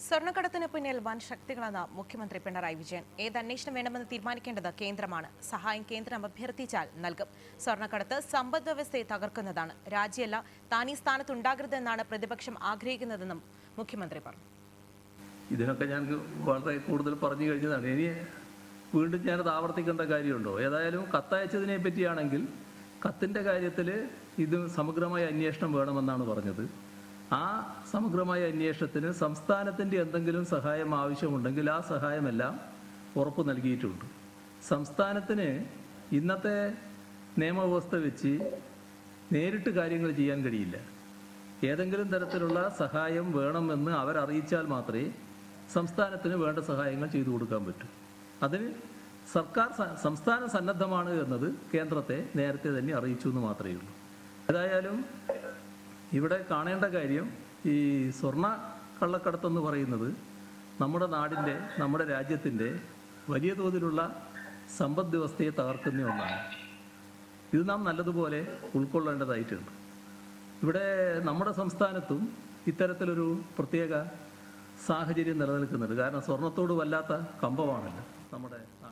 സ്വർണ്ണക്കടത്തിന് പിന്നിൽ വൻ ശക്തികളെന്ന് മുഖ്യമന്ത്രി പിണറായി വിജയൻ ഏത് അന്വേഷണം വേണമെന്ന് തീരുമാനിക്കേണ്ടത് കേന്ദ്രമാണ് സഹായം കേന്ദ്രം അഭ്യർത്ഥിച്ചാൽ നൽകും സ്വർണ്ണക്കടത്ത് സമ്പദ് വ്യവസ്ഥയെ തകർക്കുന്നതാണ് രാജ്യമല്ല താൻ ഈ സ്ഥാനത്തുണ്ടാകരുതെന്നാണ് പ്രതിപക്ഷം ആഗ്രഹിക്കുന്നതെന്നും മുഖ്യമന്ത്രി പറഞ്ഞു ഇതിനൊക്കെ ഞാൻ വളരെ കൂടുതൽ പറഞ്ഞു കഴിഞ്ഞതാണ് ഇനി വീണ്ടും ഞാനത് ആവർത്തിക്കേണ്ട കാര്യമുണ്ടോ ഏതായാലും കത്തയച്ചതിനെ പറ്റിയാണെങ്കിൽ കത്തിൻ്റെ കാര്യത്തിൽ ഇത് സമഗ്രമായ അന്വേഷണം വേണമെന്നാണ് പറഞ്ഞത് ആ സമഗ്രമായ അന്വേഷണത്തിന് സംസ്ഥാനത്തിൻ്റെ എന്തെങ്കിലും സഹായം ആവശ്യമുണ്ടെങ്കിൽ ആ സഹായമെല്ലാം ഉറപ്പ് നൽകിയിട്ടുണ്ട് സംസ്ഥാനത്തിന് ഇന്നത്തെ നിയമവ്യവസ്ഥ വെച്ച് നേരിട്ട് കാര്യങ്ങൾ ചെയ്യാൻ കഴിയില്ല ഏതെങ്കിലും തരത്തിലുള്ള സഹായം വേണമെന്ന് അവരറിയിച്ചാൽ മാത്രമേ സംസ്ഥാനത്തിന് വേണ്ട സഹായങ്ങൾ ചെയ്തു കൊടുക്കാൻ പറ്റൂ അതിന് സർക്കാർ സ- സംസ്ഥാനം സന്നദ്ധമാണ് എന്നത് കേന്ദ്രത്തെ നേരത്തെ തന്നെ അറിയിച്ചു എന്ന് മാത്രമേ ഉള്ളൂ ഏതായാലും ഇവിടെ കാണേണ്ട കാര്യം ഈ സ്വർണ്ണ കള്ളക്കടത്തെന്ന് പറയുന്നത് നമ്മുടെ നാടിൻ്റെ നമ്മുടെ രാജ്യത്തിൻ്റെ വലിയ തോതിലുള്ള സമ്പദ് വ്യവസ്ഥയെ തകർക്കുന്ന ഒന്നാണ് ഇത് നാം നല്ലതുപോലെ ഉൾക്കൊള്ളേണ്ടതായിട്ടുണ്ട് ഇവിടെ നമ്മുടെ സംസ്ഥാനത്തും ഇത്തരത്തിലൊരു പ്രത്യേക സാഹചര്യം നിലനിൽക്കുന്നുണ്ട് കാരണം സ്വർണത്തോട് വല്ലാത്ത കമ്പമാണല്ലോ നമ്മുടെ